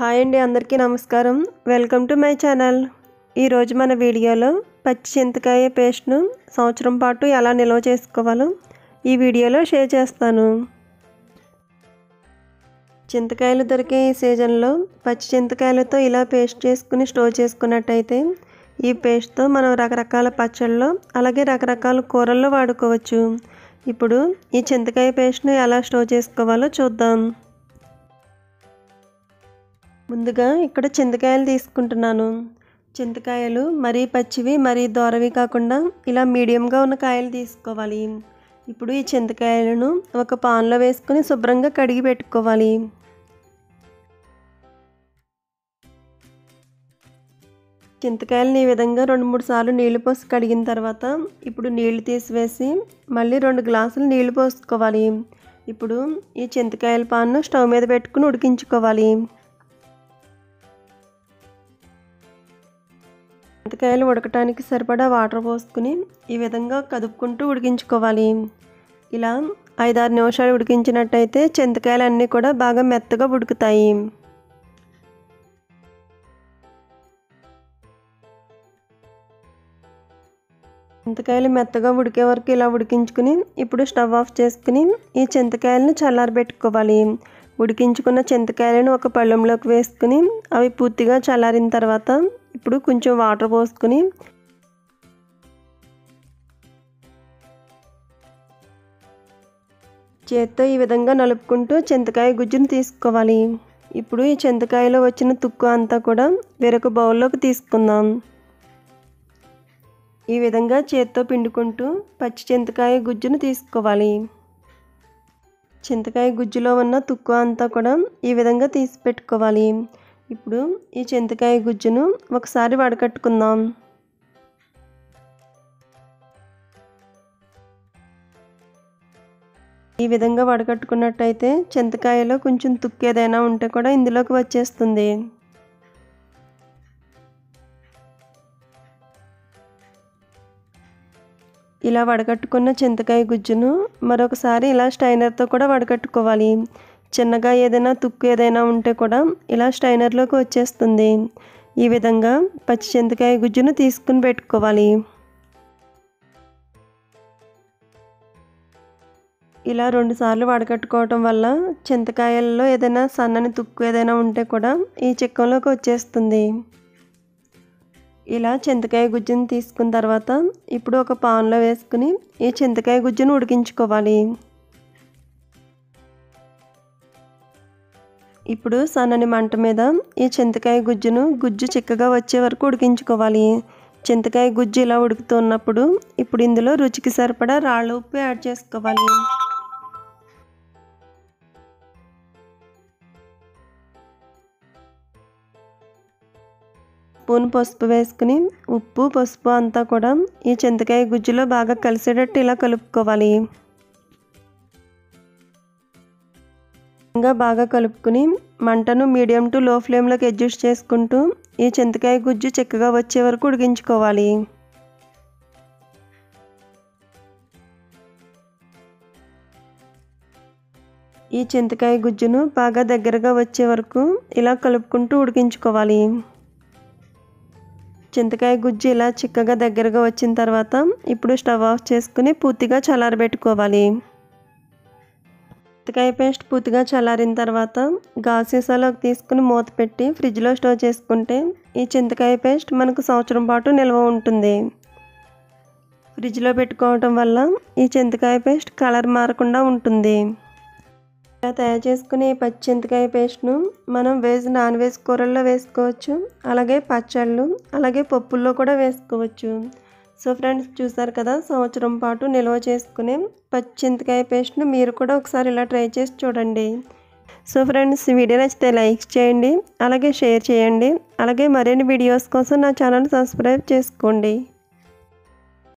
hi అండి అందరికీ నమస్కారం వెల్కమ్ టు మై ఛానల్ ఈరోజు మన వీడియోలో పచ్చి చింతకాయ పేస్ట్ను సంవత్సరం పాటు ఎలా నిల్వ చేసుకోవాలో ఈ వీడియోలో షేర్ చేస్తాను చింతకాయలు దొరికే ఈ సీజన్లో పచ్చి చింతకాయలతో ఇలా పేస్ట్ చేసుకుని స్టోర్ చేసుకున్నట్టయితే ఈ పేస్ట్తో మనం రకరకాల పచ్చళ్ళలో అలాగే రకరకాల కూరల్లో వాడుకోవచ్చు ఇప్పుడు ఈ చింతకాయ పేస్ట్ను ఎలా స్టోర్ చేసుకోవాలో చూద్దాం ముందుగా ఇక్కడ చింతకాయలు తీసుకుంటున్నాను చింతకాయలు మరీ పచ్చివి మరీ దోరవి కాకుండా ఇలా మీడియంగా ఉన్న కాయలు తీసుకోవాలి ఇప్పుడు ఈ చింతకాయలను ఒక పాన్లో వేసుకొని శుభ్రంగా కడిగి పెట్టుకోవాలి చింతకాయలని ఈ విధంగా రెండు మూడు సార్లు నీళ్లు పోసి కడిగిన తర్వాత ఇప్పుడు నీళ్లు తీసివేసి మళ్ళీ రెండు గ్లాసులు నీళ్లు పోసుకోవాలి ఇప్పుడు ఈ చింతకాయల పాన్ను స్టవ్ మీద పెట్టుకుని ఉడికించుకోవాలి చింతకాయలు ఉడకటానికి సరిపడా వాటర్ పోసుకుని ఈ విధంగా కదుపుకుంటూ ఉడికించుకోవాలి ఇలా ఐదారు నిమిషాలు ఉడికించినట్టయితే చింతకాయలు అన్నీ కూడా బాగా మెత్తగా ఉడుకుతాయి చింతకాయలు మెత్తగా ఉడికే వరకు ఇలా ఉడికించుకుని ఇప్పుడు స్టవ్ ఆఫ్ చేసుకుని ఈ చింతకాయలను చల్లారబెట్టుకోవాలి ఉడికించుకున్న చింతకాయలను ఒక పళ్ళెంలోకి వేసుకుని అవి పూర్తిగా చల్లారిన తర్వాత ఇప్పుడు కొంచెం వాటర్ పోసుకుని చేత్తో ఈ విధంగా నలుపుకుంటూ చింతకాయ గుజ్జును తీసుకోవాలి ఇప్పుడు ఈ చింతకాయలో వచ్చిన తుక్కు అంతా కూడా వేరొక బౌల్లోకి తీసుకుందాం ఈ విధంగా చేత్తో పిండుకుంటూ పచ్చి చింతకాయ గుజ్జును తీసుకోవాలి చింతకాయ గుజ్జులో ఉన్న తుక్కు అంతా కూడా ఈ విధంగా తీసి పెట్టుకోవాలి ఇప్పుడు ఈ చింతకాయ గుజ్జును ఒకసారి వడకట్టుకుందాం ఈ విధంగా వడకట్టుకున్నట్టయితే చింతకాయలో కొంచెం తుక్కు ఏదైనా ఉంటే కూడా ఇందులోకి వచ్చేస్తుంది ఇలా వడకట్టుకున్న చింతకాయ గుజ్జును మరొకసారి ఇలా స్టైనర్తో కూడా వడకట్టుకోవాలి చిన్నగా ఏదైనా తుక్కు ఏదైనా ఉంటే కూడా ఇలా స్టైనర్లోకి వచ్చేస్తుంది ఈ విధంగా పచ్చి చింతకాయ గుజ్జును తీసుకుని పెట్టుకోవాలి ఇలా రెండుసార్లు వడకట్టుకోవటం వల్ల చింతకాయల్లో ఏదైనా సన్నని తుక్కు ఏదైనా ఉంటే కూడా ఈ చిక్కంలోకి వచ్చేస్తుంది ఇలా చింతకాయ గుజ్జును తీసుకున్న తర్వాత ఇప్పుడు ఒక పాన్లో వేసుకుని ఈ చింతకాయ గుజ్జును ఉడికించుకోవాలి ఇప్పుడు సన్నని మంట మీద ఈ చింతకాయ గుజ్జును గుజ్జు చిక్కగా వచ్చే వరకు ఉడికించుకోవాలి చింతకాయ గుజ్జు ఇలా ఉడుకుతున్నప్పుడు ఇప్పుడు ఇందులో రుచికి సరిపడా రాళ్ళ ఉప్పు యాడ్ చేసుకోవాలి స్పూన్ పసుపు వేసుకుని ఉప్పు పసుపు అంతా కూడా ఈ చింతకాయ గుజ్జులో బాగా కలిసేటట్టు ఇలా కలుపుకోవాలి బాగా కలుపుకుని మంటను మీడియం టు లో ఫ్లేమ్లోకి అడ్జస్ట్ చేసుకుంటూ ఈ చింతకాయ గుజ్జు చిక్కగా వచ్చే వరకు ఉడికించుకోవాలి ఈ చింతకాయ గుజ్జును బాగా దగ్గరగా వచ్చే వరకు ఇలా కలుపుకుంటూ ఉడికించుకోవాలి చింతకాయ గుజ్జు ఇలా చిక్కగా దగ్గరగా వచ్చిన తర్వాత ఇప్పుడు స్టవ్ ఆఫ్ చేసుకుని పూర్తిగా చల్లారబెట్టుకోవాలి చింతకాయ పేస్ట్ పూర్తిగా చల్లారిన తర్వాత గాజు సీసాలోకి తీసుకుని మూత పెట్టి ఫ్రిడ్జ్లో స్టోర్ చేసుకుంటే ఈ చింతకాయ పేస్ట్ మనకు సంవత్సరం పాటు నిల్వ ఉంటుంది ఫ్రిడ్జ్లో పెట్టుకోవటం వల్ల ఈ చింతకాయ పేస్ట్ కలర్ మారకుండా ఉంటుంది ఇలా తయారు చేసుకునే పచ్చి చింతకాయ పేస్ట్ను మనం వెజ్ నాన్ వెజ్ కూరల్లో వేసుకోవచ్చు అలాగే పచ్చళ్ళు అలాగే పప్పుల్లో కూడా వేసుకోవచ్చు సో ఫ్రెండ్స్ చూసారు కదా సంవత్సరం పాటు నిల్వ చేసుకునే పచ్చి చింతకాయ పేస్ట్ను మీరు కూడా ఒకసారి ఇలా ట్రై చేసి చూడండి సో ఫ్రెండ్స్ వీడియో నచ్చితే లైక్ చేయండి అలాగే షేర్ చేయండి అలాగే మరిన్ని వీడియోస్ కోసం నా ఛానల్ సబ్స్క్రైబ్ చేసుకోండి